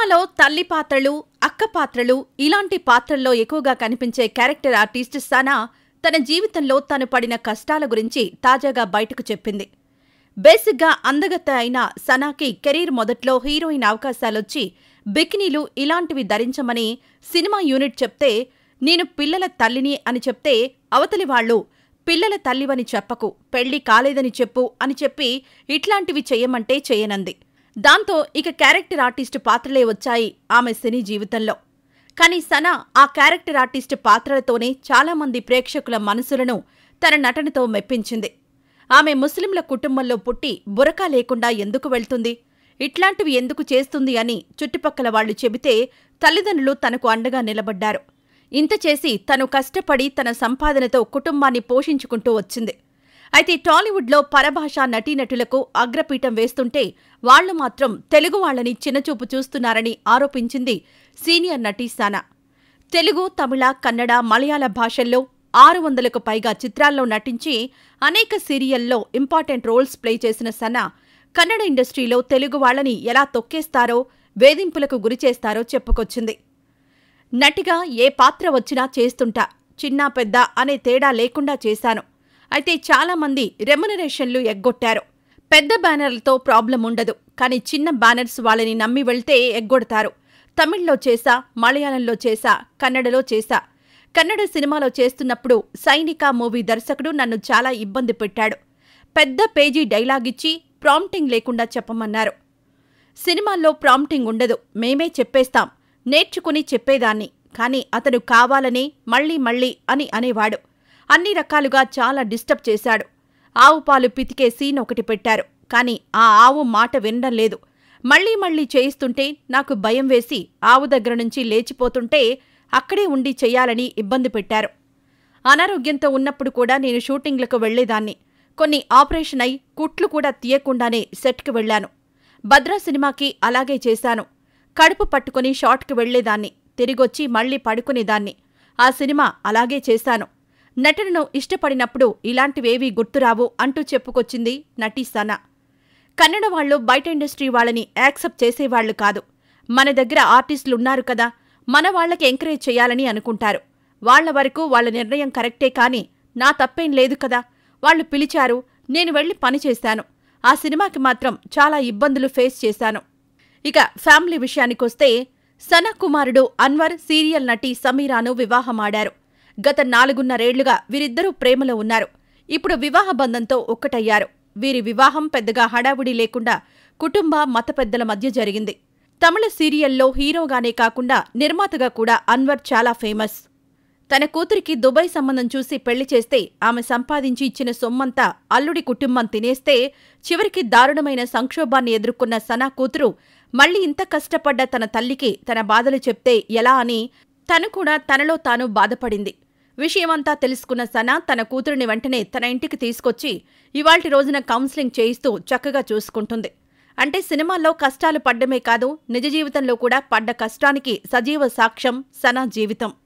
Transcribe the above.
సినిమాలో తల్లి పాత్రలు అక్క పాత్రలు ఇలాంటి పాత్రల్లో ఎక్కువగా కనిపించే క్యారెక్టర్ ఆర్టిస్ట్ సనా తన జీవితంలో తను పడిన కష్టాల గురించి తాజాగా బయటకు చెప్పింది బేసిక్గా అందగత్త అయిన సనాకి కెరీర్ మొదట్లో హీరోయిన్ అవకాశాలొచ్చి బికినీలు ఇలాంటివి ధరించమని సినిమా యూనిట్ చెప్తే నేను పిల్లల తల్లిని అని చెప్తే అవతలి వాళ్ళు పిల్లల తల్లివని చెప్పకు పెళ్లి కాలేదని చెప్పు అని చెప్పి ఇట్లాంటివి చెయ్యమంటే చెయ్యనంది దాంతో ఇక క్యారెక్టర్ ఆర్టిస్ట్ పాత్రలే వచ్చాయి ఆమె సినీ జీవితంలో కానీ సనా ఆ క్యారెక్టర్ ఆర్టిస్ట్ పాత్రలతోనే చాలామంది ప్రేక్షకుల మనసులను తన నటనతో మెప్పించింది ఆమె ముస్లింల కుటుంబంలో పుట్టి బురకా లేకుండా ఎందుకు వెళ్తుంది ఇట్లాంటివి ఎందుకు చేస్తుంది అని చుట్టుపక్కల వాళ్లు చెబితే తల్లిదండ్రులు తనకు అండగా నిలబడ్డారు ఇంత చేసి తను కష్టపడి తన సంపాదనతో కుటుంబాన్ని పోషించుకుంటూ వచ్చింది అయితే టాలీవుడ్లో పరభాషా నటీనటులకు అగ్రపీఠం వేస్తుంటే వాళ్లు మాత్రం తెలుగు వాళ్ళని చిన్నచూపు చూస్తున్నారని ఆరోపించింది సీనియర్ నటి సానా తెలుగు తమిళ కన్నడ మలయాళ భాషల్లో ఆరు వందలకు పైగా చిత్రాల్లో నటించి అనేక సీరియల్లో ఇంపార్టెంట్ రోల్స్ ప్లే చేసిన సనా కన్నడ ఇండస్ట్రీలో తెలుగు వాళ్ళని ఎలా తొక్కేస్తారో వేధింపులకు గురిచేస్తారో చెప్పుకొచ్చింది నటిగా ఏ పాత్ర వచ్చినా చేస్తుంటా చిన్న పెద్ద అనే తేడా లేకుండా చేశాను అయితే చాలామంది రెమ్యునరేషన్లు ఎగ్గొట్టారు పెద్ద బ్యానర్లతో ప్రాబ్లం ఉండదు కానీ చిన్న బ్యానర్స్ వాళ్ళని నమ్మి వెళ్తే ఎగ్గొడతారు తమిళ్లో చేశా మలయాళంలో చేశా కన్నడలో చేశా కన్నడ సినిమాలో చేస్తున్నప్పుడు సైనిక మూవీ దర్శకుడు నన్ను చాలా ఇబ్బంది పెట్టాడు పెద్ద పేజీ డైలాగ్ ఇచ్చి ప్రాంప్టింగ్ లేకుండా చెప్పమన్నారు సినిమాల్లో ప్రాంప్టింగ్ ఉండదు మేమే చెప్పేస్తాం నేర్చుకుని చెప్పేదాన్ని కానీ అతను కావాలనే మళ్ళీ మళ్ళీ అని అనేవాడు అన్ని రకాలుగా చాలా డిస్టర్బ్ చేశాడు ఆవు పాలు పితికే సీన్ ఒకటి పెట్టారు కానీ ఆ ఆవు మాట వినడం లేదు మళ్ళీ మళ్ళీ చేయిస్తుంటే నాకు భయం వేసి ఆవు దగ్గర నుంచి లేచిపోతుంటే అక్కడే ఉండి చెయ్యాలని ఇబ్బంది పెట్టారు అనారోగ్యంతో ఉన్నప్పుడు కూడా నేను షూటింగ్లకు వెళ్లేదాన్ని కొన్ని ఆపరేషన్ అయి కుట్లు కూడా తీయకుండానే సెట్కి వెళ్లాను భద్రా సినిమాకి అలాగే చేశాను కడుపు పట్టుకుని షాట్కి వెళ్లేదాన్ని తిరిగొచ్చి మళ్ళీ పడుకునేదాన్ని ఆ సినిమా అలాగే చేశాను నటనను ఇష్టపడినప్పుడు ఇలాంటివేవీ గుర్తురావు అంటూ చెప్పుకొచ్చింది నటి సనా కన్నడ వాళ్ళు బయట ఇండస్ట్రీ వాళ్ళని యాక్సెప్ట్ చేసేవాళ్లు కాదు మన దగ్గర ఆర్టిస్టులున్నారు కదా మన వాళ్ళకి ఎంకరేజ్ చేయాలని అనుకుంటారు వాళ్ల వరకు వాళ్ళ నిర్ణయం కరెక్టే కాని నా తప్పేం లేదు కదా వాళ్ళు పిలిచారు నేను వెళ్లి పని చేశాను ఆ సినిమాకి మాత్రం చాలా ఇబ్బందులు ఫేస్ చేశాను ఇక ఫ్యామిలీ విషయానికొస్తే సన కుమారుడు అన్వర్ సీరియల్ నటి సమీరాను వివాహమాడారు గత నాలుగున్నరేళ్లుగా వీరిద్దరూ ప్రేమలో ఉన్నారు ఇప్పుడు వివాహ బంధంతో ఒక్కటయ్యారు వీరి వివాహం పెద్దగా హడావుడి లేకుండా కుటుంబ మత పెద్దల మధ్య జరిగింది తమిళ సీరియల్లో హీరోగానే కాకుండా నిర్మాతగా కూడా అన్వర్ చాలా ఫేమస్ తన కూతురికి దుబాయ్ సంబంధం చూసి పెళ్లి చేస్తే ఆమె సంపాదించి ఇచ్చిన సొమ్మంతా అల్లుడి కుటుంబం తినేస్తే చివరికి దారుణమైన సంక్షోభాన్ని ఎదుర్కొన్న సనా కూతురు మళ్ళీ ఇంత కష్టపడ్డ తన తల్లికి తన బాధలు చెప్తే ఎలా అని తను కూడా తనలో తాను బాధపడింది విషయమంతా తెలుసుకున్న సనా తన కూతురిని వెంటనే తన ఇంటికి తీసుకొచ్చి ఇవాల్టి రోజున కౌన్సిలింగ్ చేయిస్తూ చక్కగా చూసుకుంటుంది అంటే సినిమాల్లో కష్టాలు పడ్డమే కాదు నిజ జీవితంలో కూడా పడ్డ కష్టానికి సజీవ సాక్ష్యం సనా జీవితం